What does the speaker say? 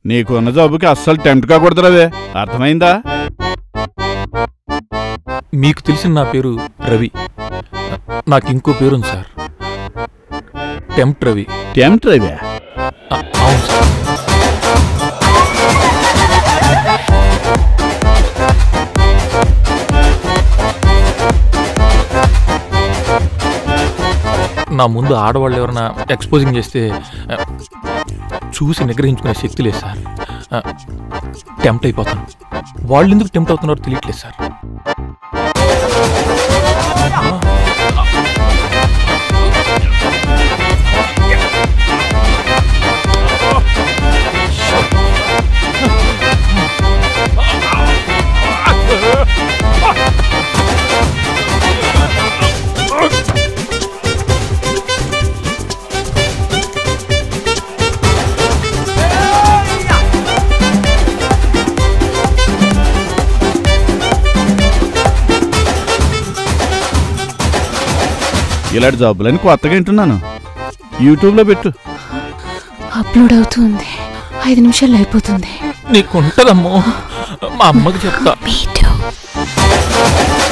నీకు ఉన్న జాబుకి అస్సలు టెంప్ట్ కాకూడదు రవే అర్థమైందా మీకు తెలిసిన నా పేరు రవి నాకు ఇంకో పేరు ఉంది సార్ టెంప్ట్ రవి టెంప్ట్ రవే ఆ, అవును సార్ నా ముందు ఆడవాళ్ళు ఎవరైనా ఎక్స్పోజింగ్ చేస్తే ఆ, చూసి నిగ్రహించుకునే శక్తి లేదు సార్ టెంప్ట్ అయిపోతాను వాళ్ళు ఎందుకు టెంప్ట్ అవుతున్నారో తెలియట్లేదు సార్ ఇలాంటి జాబులని కొత్తగా వింటున్నాను యూట్యూబ్లో పెట్టు అప్లోడ్ అవుతుంది ఐదు నిమిషాల్లో అయిపోతుంది నీకు ఉంటదమ్మో మా అమ్మకి చెప్తా Me too.